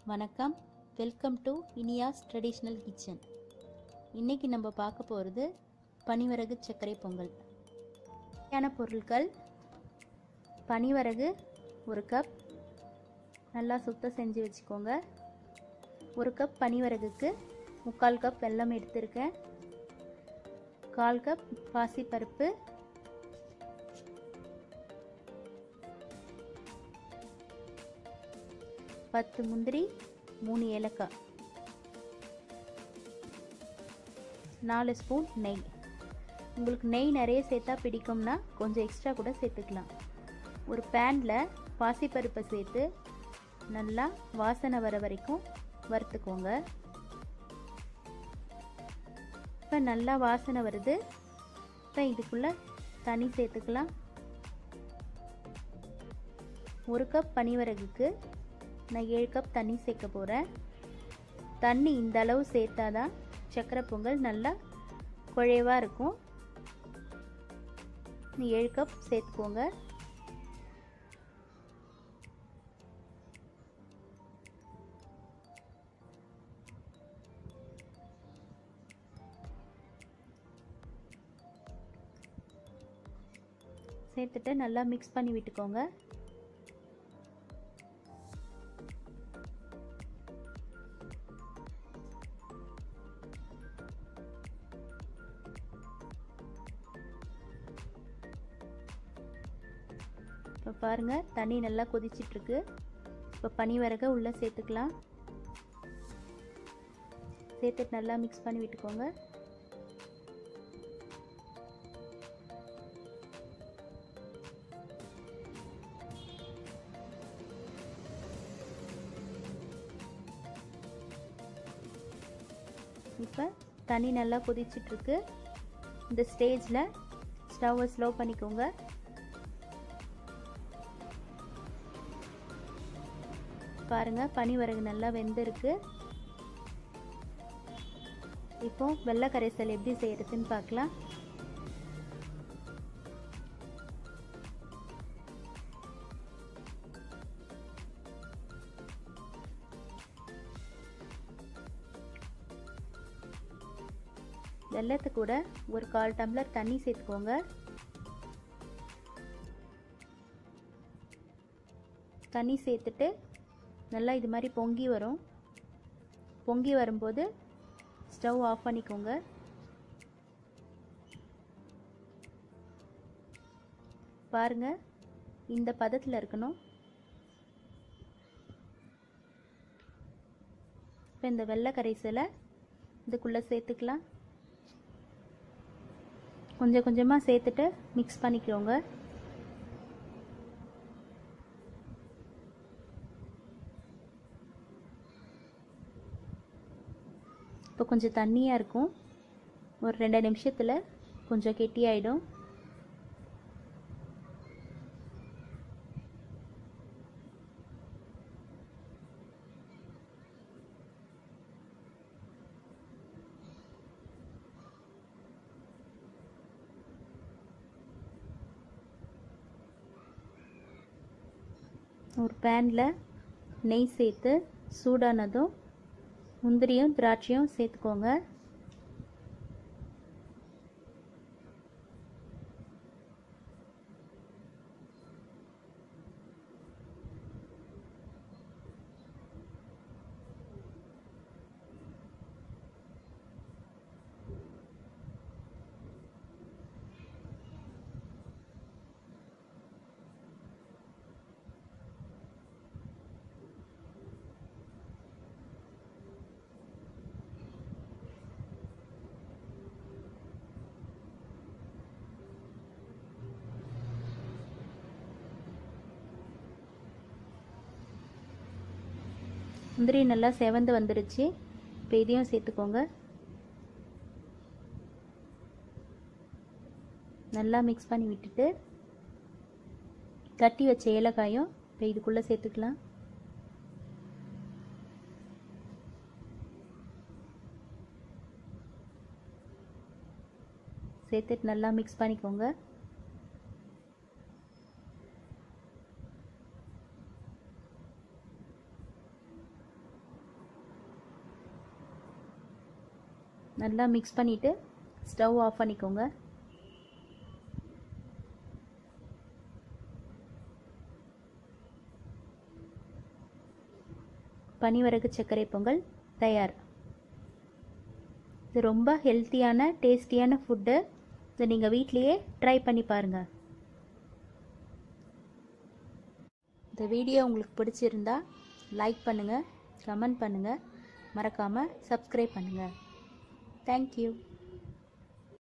வணக்கம் welcome to Iniya's traditional kitchen இன்றைக்கி நம்ம பார்க்க போகிறது பனிவரகு சர்க்கரை பொங்கல் தேவையான பொருட்கள் பனிவரகு ஒரு கப் நல்லா சுத்தம் செஞ்சு வச்சுக்கோங்க ஒரு கப் பனிவரகுக்கு முக்கால் கப் வெல்லம் எடுத்திருக்கேன் கால் கப் பாசிப்பருப்பு பத்து முந்திரி மூணு ஏலக்காய் நாலு ஸ்பூன் நெய் உங்களுக்கு நெய் நிறைய சேர்த்தா பிடிக்கும்னா கொஞ்சம் எக்ஸ்ட்ரா கூட சேர்த்துக்கலாம் ஒரு பேனில் பாசிப்பருப்பை சேர்த்து நல்லா வாசனை வர வரைக்கும் வறுத்துக்கோங்க இப்போ நல்லா வாசனை வருது இப்போ இதுக்குள்ளே தண்ணி சேர்த்துக்கலாம் ஒரு கப் பனிவரகுக்கு நான் ஏழு கப் தண்ணி சேர்க்க போகிறேன் தண்ணி இந்த அளவு சேர்த்தா தான் சக்கரை பொங்கல் நல்லா குழைவாக இருக்கும் ஏழு கப் சேர்த்துக்கோங்க சேர்த்துட்டு நல்லா மிக்ஸ் பண்ணி விட்டுக்கோங்க இப்போ பாருங்கள் தண்ணி நல்லா கொதிச்சிட்ருக்கு இப்போ பனி வரக உள்ளே சேர்த்துக்கலாம் சேர்த்துட்டு நல்லா மிக்ஸ் பண்ணி விட்டுக்கோங்க இப்போ தண்ணி நல்லா கொதிச்சிட்ருக்கு இந்த ஸ்டேஜில் ஸ்டவ்வை ஸ்லோ பண்ணிக்கோங்க பாருங்கள் பனிவரகு நல்லா வெந்திருக்கு இப்போ வெள்ளை கரைசல் எப்படி செய்யறதுன்னு பார்க்கலாம் வெள்ளத்து கூட ஒரு கால் டம்ளர் தண்ணி சேர்த்துக்கோங்க தண்ணி சேர்த்துட்டு நல்லா இது மாதிரி பொங்கி வரும் பொங்கி வரும்போது ஸ்டவ் ஆஃப் பண்ணிக்கோங்க பாருங்க இந்த பதத்தில் இருக்கணும் இப்போ இந்த வெள்ளை கரைசலை இதுக்குள்ளே சேர்த்துக்கலாம் கொஞ்சம் கொஞ்சமாக சேர்த்துட்டு மிக்ஸ் பண்ணிக்கோங்க இப்போ கொஞ்சம் தண்ணியாக இருக்கும் ஒரு ரெண்டு நிமிஷத்தில் கொஞ்சம் கெட்டியாயிடும் ஒரு பேனில் நெய் சேர்த்து சூடானதும் முந்திரியும் திராட்சையும் சேர்த்துக்கோங்க முந்திரி நல்லா செவந்து வந்துருச்சு இப்போ இதையும் சேர்த்துக்கோங்க நல்லா மிக்ஸ் பண்ணி விட்டுட்டு தட்டி வச்ச ஏலக்காயும் இப்போ இதுக்குள்ளே சேர்த்துக்கலாம் சேர்த்துட்டு நல்லா மிக்ஸ் பண்ணிக்கோங்க நல்லா மிக்ஸ் பண்ணிவிட்டு ஸ்டவ் ஆஃப் பண்ணிக்கோங்க பனிவரகு சர்க்கரை பொங்கல் தயார் இது ரொம்ப ஹெல்த்தியான டேஸ்டியான ஃபுட்டு இதை நீங்கள் வீட்லேயே ட்ரை பண்ணி பாருங்கள் இந்த வீடியோ உங்களுக்கு பிடிச்சிருந்தா லைக் பண்ணுங்கள் கமெண்ட் பண்ணுங்கள் மறக்காமல் சப்ஸ்கிரைப் பண்ணுங்கள் தேங்க்யூ